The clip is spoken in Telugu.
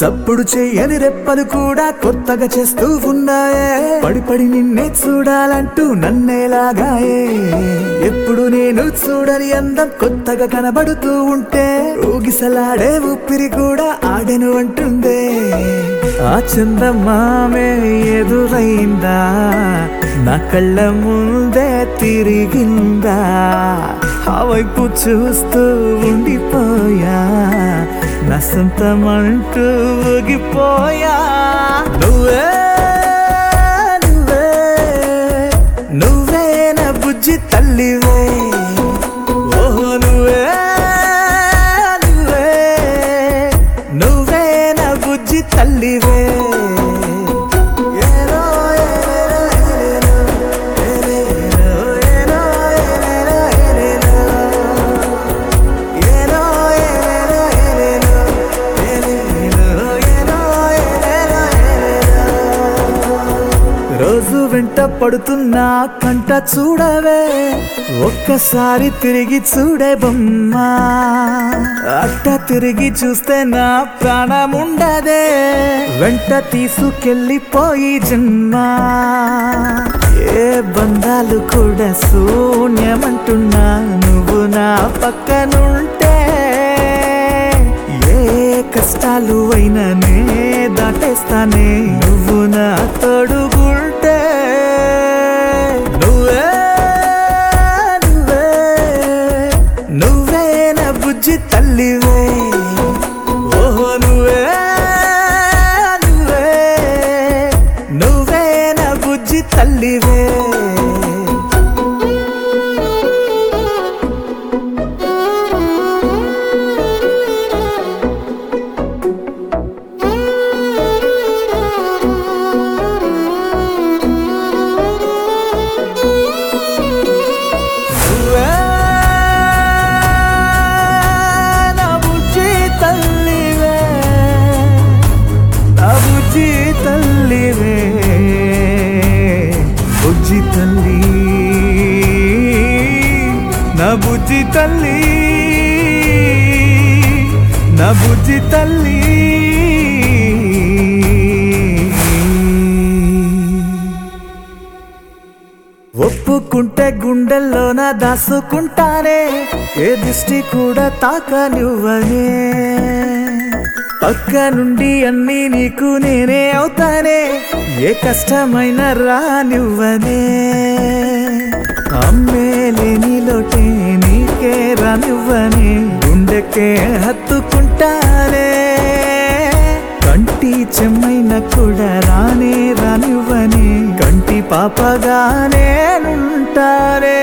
సప్పుడు చెయ్యని రెప్పలు కూడా కొత్తగా చేస్తూ ఉన్నాయే పడి పడి నిన్నే చూడాలంటూ నన్నేలాగాయే ఎప్పుడు నేను చూడని అందం కొత్తగా కనబడుతూ ఉంటే ఊగిసలాడే ఊపిరి కూడా ఆడెను అంటుందే ఆ చందమామే ఎదురైందా నా కళ్ళ ముందే తిరిగిందా ఆ వైపు చూస్తూ ఉండిపోయా నా సొంతమంటూ ఊగిపోయా నువ్వే నువ్వే నువ్వే నా బుజ్జి తల్లివే ఓహో నువ్వే నువ్వే నువ్వే నా బుజ్జి తల్లివే ఏలో ఏలేలో ఏలేలో ఏలేలో ఏలేలో ఏలేలో ఏలో ఏలేలో ఏలేలో ఏలేలో ఏలేలో ఏలేలో రోజు వెంట పడుతున్నా కంట చూడవే ఒక్కసారి తిరిగి చూడే బొమ్మా అట్ట తిరిగి చూస్తే నా ప్రాణముండదే వెంట తీసుకెళ్ళిపోయి జన్మ ఏ బంధాలు కూడా శూన్యమంటున్నా నువ్వు నా పక్కనుంటే ఏ కష్టాలు అయినా నే దాటేస్తానే నువ్వు నా తోడుగుంటే నువ్వే నువ్వే నువ్వే నా బుజ్జి తల్లివే ఓహో నువ్వే నువ్వే నువ్వే నా బుజ్జి తల్లివే నువ్వే నా బుజ్జి తల్లివే నా బుజ్జి తల్లివే బుజ్జి తల్లి నా బుజ్జి తల్లి నా బుజ్జి తల్లి ఒప్పుకుంటే గుండెల్లోన దాసుకుంటానే ఏ దిష్టి కూడా తాకనివ్వనే పక్క నుండి అన్ని నీకు నేనే అవుతానే ఏ కష్టమైన రానివ్వనే అమ్మే లేని లోటే నీకే రానివ్వనే గుండెకే హత్తుకుంటానే కంటి చెమ్మైన కూడా రానే రానివ్వనే కంటి పాపగానే ఉంటారే